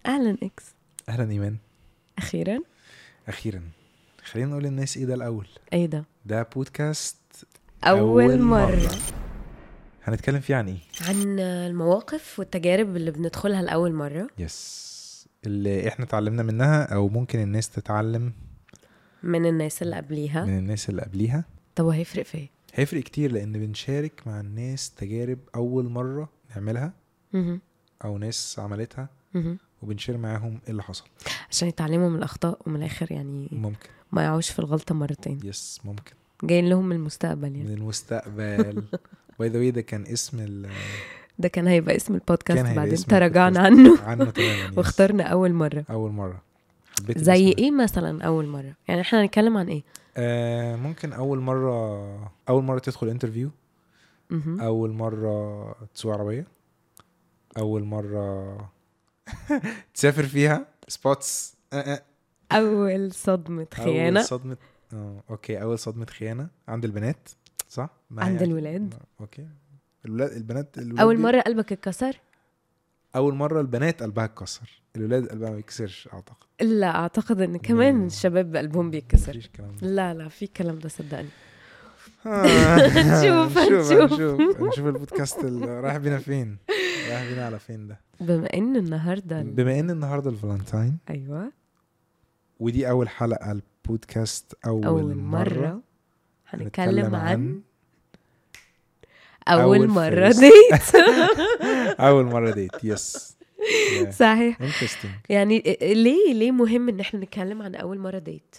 اهلا اكس اهلا ايمان اخيرا اخيرا خلينا نقول للناس ايه ده الاول ايه ده ده بودكاست اول, أول مرة. مرة. هنتكلم فيه عن ايه عن المواقف والتجارب اللي بندخلها لاول مره يس اللي احنا اتعلمنا منها او ممكن الناس تتعلم من الناس اللي قبليها من الناس اللي قبليها طب وهيفرق في ايه هيفرق كتير لان بنشارك مع الناس تجارب اول مرة نعملها مهم. او ناس عملتها مهم. وبنشير معاهم ايه اللي حصل عشان يتعلموا من الاخطاء ومن الاخر يعني ممكن ما يقعوش في الغلطه مرتين يس ممكن جايين لهم من المستقبل يعني من المستقبل باي ذا ده كان اسم ال ده كان هيبقى اسم البودكاست كان هيبقى بعدين اسم تراجعنا البودكاست. عنه عنه تماما yes. واخترنا اول مره اول مرة حبيت زي الاسم ده. ايه مثلا اول مره يعني احنا هنتكلم عن ايه آه ممكن اول مرة اول مرة تدخل انترفيو مهم. اول مرة تسوق عربية اول مرة تسافر فيها سبوتس آه آه. اول صدمه خيانه اول صدمة اه اوكي اول صدمة خيانة عند البنات صح ما هي عند أكيد. الولاد. آه، اوكي الولاد البنات الولاد اول دي- مره قلبك اتكسر اول مرة البنات قلبها اتكسر الولاد قلبها ما بيكسرش اعتقد لا اعتقد ان كمان مم. الشباب قلبهم بيتكسر مفيش الكلام ده لا لا في الكلام ده صدقني هنشوف هنشوف، هنشوف هنشوف. هنشوف البودكاست اللي رايح بينا فين رايح بينا على فين ده بما ان النهارده ال- بما ان النهارده الفالنتاين ايوه ودي اول حلقه على البودكاست اول, اول مره, مره هنتكلم عن أول اول مره first. ديت اول مره ديت يس صحيح انترستنج يعني ليه ليه مهم ان احنا نتكلم عن اول مره ديت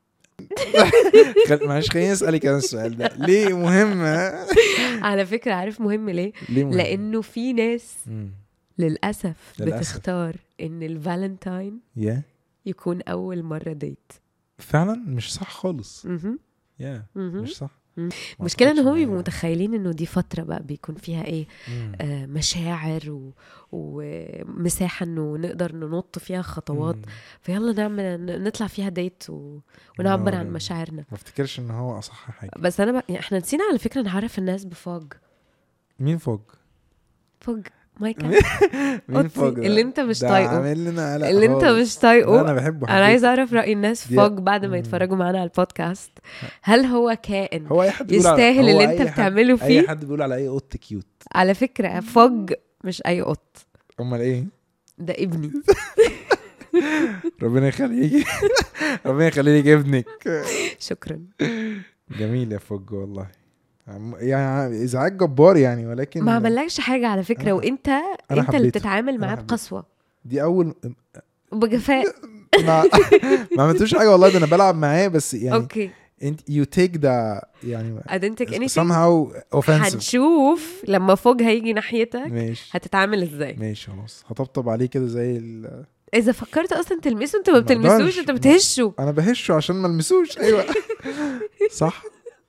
معلش خليني اسالك انا السؤال ده ليه مهمه على فكره عارف مهم ليه ليه مهمه لانه في ناس مم. للاسف, للأسف. بتختار ان الفالنتاين يا يكون اول مره ديت فعلا مش صح خالص مهم. يا مهم. مش صح مم. ما المشكله ان أعتقدش هم إن هي- بيبقوا متخيلين انه دي فتره بقى بيكون فيها ايه مم. آه مشاعر و... ومساحه انه نقدر ننط فيها خطوات مم. فيلا نعمل ن- نطلع فيها ديت و... ونعبر عن نعم. مشاعرنا ما افتكرش ان هو اصح حاجه بس انا بقى يعني احنا نسينا على فكره نعرف الناس بفوج مين فوق فوج مايكل مين قطي، فوق ده؟ اللي انت مش ده طايقه. عامل لنا قلق اللي انت خالص. مش لا، طايقه انا بحبه انا عايزه اعرف راي الناس دي- فوج بعد ما مم. يتفرجوا معانا على البودكاست هل هو كائن هو اي حد بيقول على- يستاهل هو اللي أي انت حد- بتعمله اي فيه حد بيقول على اي قط كيوت على فكره فوج مش اي قط امال ايه ده ابني ربنا يخليك ربنا يخليك ابنك شكرا جميل يا فوج والله عم- يعني ازعاج جبار يعني ولكن ما عملكش حاجه على فكره أنا- وانت انت اللي حبيته. بتتعامل معاه أنا حبيته. بقسوه دي اول وبجفاء ما ما عملتوش حاجه والله ده انا بلعب معاه بس يعني اوكي انت يو تيك ذا يعني I didn't take anything somehow offensive هنشوف لما فوج هيجي ناحيتك ماشي هتتعامل ازاي ماشي خلاص هطبطب عليه كده زي ال... اذا فكرت اصلا تلمسه انت ما ما بتلمسوش أقدرش. انت بتهشه انا بهشه عشان ما المسوش ايوه صح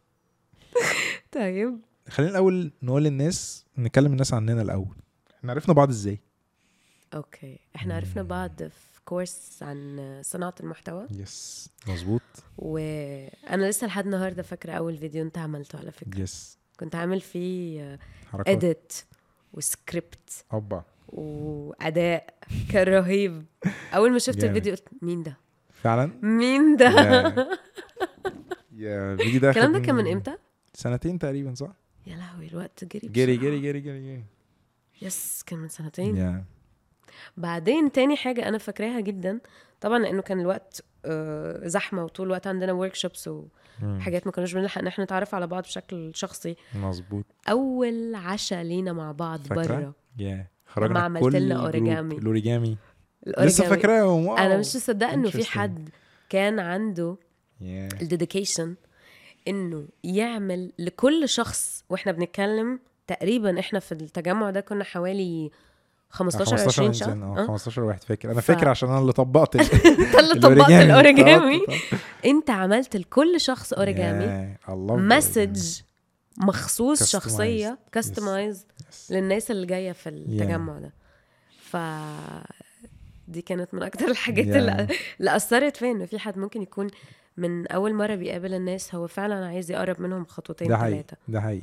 طيب خلينا الاول نقول للناس نكلم الناس عننا الاول احنا عرفنا بعض ازاي اوكي احنا عرفنا بعض في كورس عن صناعه المحتوى يس مظبوط وانا لسه لحد النهارده فاكره اول فيديو انت عملته على فكره يس كنت عامل فيه حركات اديت وسكريبت اوبا واداء كان رهيب اول ما شفت جامد. الفيديو قلت مين ده فعلا مين ده يا- يا الفيديو ده الكلام ده خد كان من امتى سنتين تقريبا صح يا لهوي الوقت جري جري بسرعة. جري جري جري جري يس كان من سنتين يا بعدين تاني حاجة أنا فاكراها جدا طبعا لأنه كان الوقت آه، زحمة وطول الوقت عندنا ورك شوبس مم. وحاجات ما كناش بنلحق إن احنا نتعرف على بعض بشكل شخصي مظبوط أول عشاء لينا مع بعض فاكرة؟ بره يا خرجنا عملت كل لنا جروب أوريجامي. الاوريجامي لسه الأوريجامي. فاكراهم واو. أنا مش مصدقة إنه في Interesting. حد كان عنده يا الديديكيشن إنه يعمل لكل شخص وإحنا بنتكلم تقريبا إحنا في التجمع ده كنا حوالي 15 20 شخص انسان اه أه؟ 15 واحد فاكر انا ف- فاكر عشان انا اللي طبقت ال- انت اللي طبقت الأوريجامي. الاوريجامي طبقت- طبقت. انت عملت لكل شخص اوريجامي يا، I love the مسج مخصوص Customized. شخصيه كاستمايز origami. Yes. للناس اللي جايه في التجمع ده ف دي كانت من اكتر الحاجات Yeah. اللي, اللي اثرت فيا ان في حد ممكن يكون من اول مره بيقابل الناس هو فعلا عايز يقرب منهم خطوتين ده حقيقي ثلاثه ده حقيقي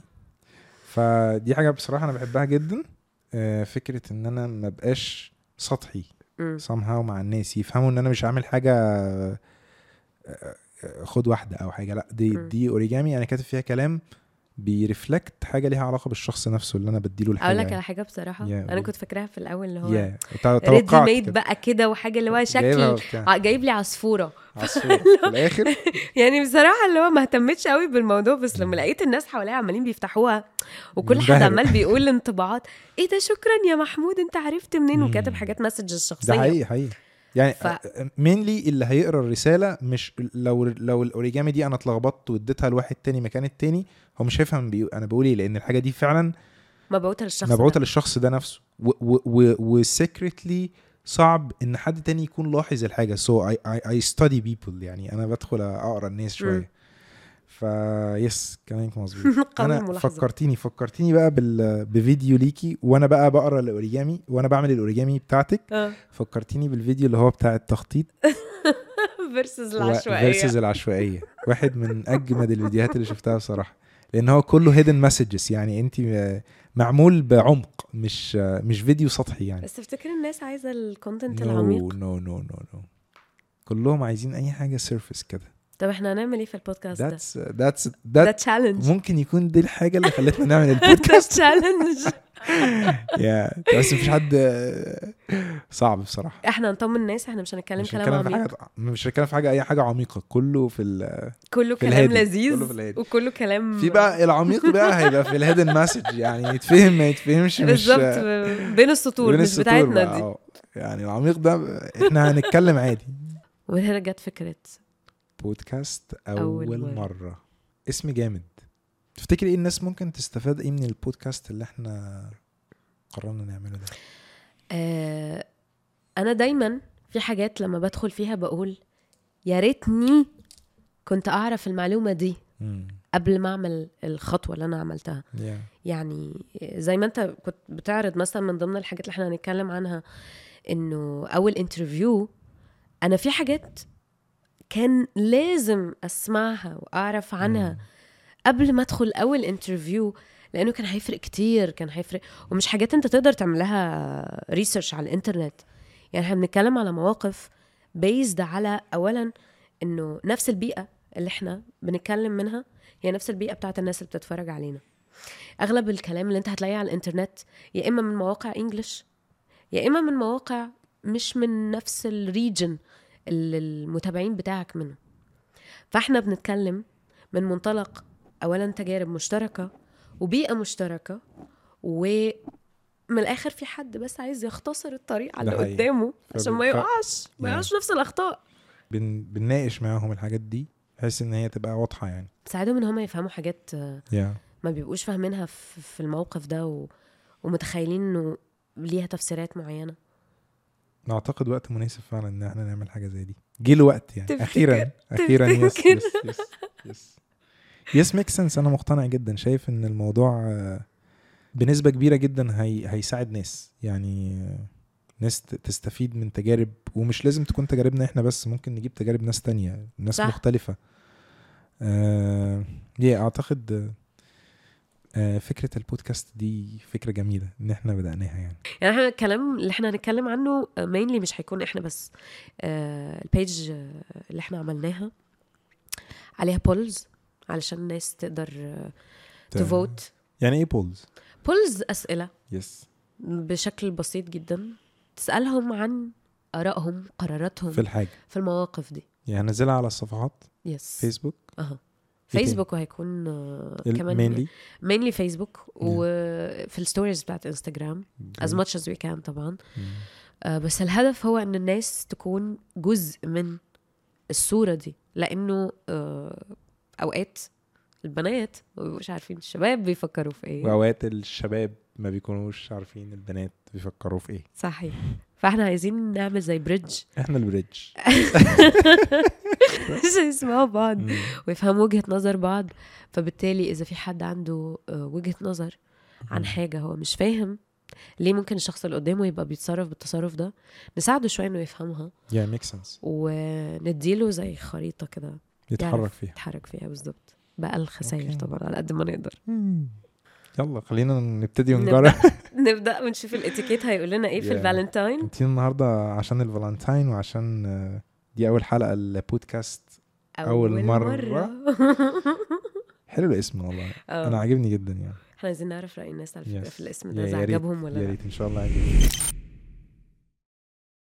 فدي حاجه بصراحه انا بحبها جدا آه، فكره ان انا ما بقاش سطحي مم. somehow مع الناس يفهموا ان انا مش عامل حاجه آه، آه، خد واحده او حاجه لا دي مم. دي اوريجامي انا كاتب فيها كلام بيرفلكت حاجه ليها علاقه بالشخص نفسه اللي انا بديله الحاجه اقول لك على يعني. حاجه بصراحه Yeah, انا قول. كنت فاكراها في الاول اللي هو يا ريدي توقعت ميد كده. بقى كده وحاجه اللي هو جايبها شكل وبتاع. ع- جايب لي عصفوره عصفور في الاخر يعني بصراحه اللي هو ما اهتمتش قوي بالموضوع بس لما لقيت الناس حواليا عمالين بيفتحوها وكل حد منبهر. عمال بيقول انطباعات ايه ده شكرا يا محمود انت عرفت منين مم. وكاتب حاجات مسجز ده شخصيه حقيقي حقيقي يعني ف- مينلي اللي هيقرا الرساله مش لو لو الاوريجامي دي انا اتلخبطت واديتها لواحد تاني مكان التاني هو مش هيفهم بي... انا بقول ايه لان الحاجه دي فعلا مبعوثه للشخص مبعوثه ده. للشخص ده نفسه وسكرتلي صعب ان حد تاني يكون لاحظ الحاجه سو اي اي ستادي بيبل يعني انا بدخل اقرا الناس شويه فا يس كلامك مظبوط قوي انا الملاحظة. فكرتيني فكرتيني بقى بال... بفيديو ليكي وانا بقى بقرا الاوريجامي وانا بعمل الاوريجامي بتاعتك اه فكرتيني بالفيديو اللي هو بتاع التخطيط فيرسز العشوائيه فيرسز العشوائيه واحد من اجمد الفيديوهات اللي شفتها بصراحه لان هو كله هيدن مسجز يعني انت معمول بعمق مش مش فيديو سطحي يعني بس تفتكر الناس عايزه الكونتنت نو العميق نو نو نو نو كلهم عايزين اي حاجه سيرفيس كده طب احنا هنعمل ايه في البودكاست ده ذاتس ذاتس ده ذات تشالنج ممكن يكون دي الحاجه اللي خلتنا نعمل ده البودكاست تشالنج يا بس مفيش حد صعب بصراحه احنا هنطمن الناس احنا مش هنتكلم مش كلام هنتكلم في عميق حاجه مش هنتكلم في حاجه اي حاجه عميقه كله في ال... كله في كلام الهادي. لذيذ كله في الهادي. وكله كلام في بقى العميق بقى هيبقى في الهيدن مسج يعني يتفهم ما يتفهمش مش بالظبط بين السطور بين مش السطور بتاعتنا بقى، دي آه. يعني العميق ده احنا هنتكلم عادي وهنا جت فكره بودكاست اول, أول أول مرة. مره اسم جامد تفتكري ايه الناس ممكن تستفاد ايه من البودكاست اللي احنا قررنا نعمله ده آه انا دايما في حاجات لما بدخل فيها بقول يا ريتني كنت اعرف المعلومه دي مم. قبل ما اعمل الخطوه اللي انا عملتها yeah. يعني زي ما انت كنت بتعرض مثلا من ضمن الحاجات اللي احنا هنتكلم عنها انه اول انترفيو انا في حاجات كان لازم اسمعها واعرف عنها مم. قبل ما ادخل اول انترفيو لانه كان هيفرق كتير كان هيفرق ومش حاجات انت تقدر تعملها ريسيرش على الانترنت يعني احنا بنتكلم على مواقف بيزد على اولا انه نفس البيئه اللي احنا بنتكلم منها هي نفس البيئه بتاعت الناس اللي بتتفرج علينا اغلب الكلام اللي انت هتلاقيه على الانترنت يا اما من مواقع انجلش يا اما من مواقع مش من نفس الريجن اللي المتابعين بتاعك منه فاحنا بنتكلم من منطلق اولا تجارب مشتركه وبيئه مشتركه ومن الاخر في حد بس عايز يختصر الطريق على ده اللي حقيقي. قدامه عشان ما فب- ف- يقعش ما Yeah. يقعش نفس الاخطاء بن... بنناقش معاهم الحاجات دي بحيث ان هي تبقى واضحه يعني تساعدهم ان هم يفهموا حاجات آه، yeah. ما بيبقوش فاهمينها في في الموقف ده و... ومتخيلين انه ليها تفسيرات معينه اعتقد وقت مناسب فعلا ان احنا نعمل حاجه زي دي جه الوقت يعني تفتكر؟ اخيرا اخيرا يس تفتكر؟ يس يس يس يس ميك سنس انا مقتنع جدا شايف ان الموضوع آه، بنسبه كبيره جدا هي هيساعد ناس يعني آه، ناس ت- تستفيد من تجارب ومش لازم تكون تجاربنا احنا بس ممكن نجيب تجارب ناس تانية ناس صح. مختلفه آه yeah, اعتقد آه، آه فكره البودكاست دي فكره جميله ان احنا بدأناها يعني يعني احنا الكلام اللي احنا هنتكلم عنه مينلي مش هيكون احنا بس آه البيج آه، اللي احنا عملناها عليها بولز علشان الناس تقدر تفوت يعني ايه بولز بولز اسئله يس بشكل بسيط جدا تسالهم عن ارائهم قراراتهم في الحاجه في المواقف دي يعني هنزلها على الصفحات يز فيسبوك اها تاني؟ فيسبوك وهيكون آه، كمان مينلي مينلي فيسبوك وفي الستوريز بتاعت انستغرام as much as we can طبعا آه، بس الهدف هو ان الناس تكون جزء من الصورة دي لانه آه، اوقات البنات ما بيبقوش عارفين الشباب بيفكروا في ايه واوقات الشباب ما بيكونوش عارفين البنات بيفكروا في ايه صحيح فاحنا عايزين نعمل زي بريدج احنا البريدج عشان يسمعوا بعض مم. ويفهموا وجهة نظر بعض فبالتالي اذا في حد عنده آه، وجهة نظر عن حاجة هو مش فاهم ليه ممكن الشخص اللي قدامه يبقى بيتصرف بالتصرف ده نساعده شوية انه يفهمها يا ميك سنس ونديله زي خريطة كده يتحرك يعرف فيها يتحرك فيها بالظبط بقى الخسائر أوكي. طبعا على قد ما نقدر يلا خلينا نبتدي نبدأ. ونجرب نبدا ونشوف الاتيكيت هيقول لنا ايه في Yeah. الفالنتاين انت النهارده عشان الفالنتاين وعشان آه، دي اول حلقه البودكاست أول مرة. حلو الاسم والله آه. انا عاجبني جدا يعني احنا عايزين نعرف راي الناس على فكره Yes. في الاسم يا- ده يا إذا ريت- عجبهم ولا يا لا ريت ان شاء الله عجبني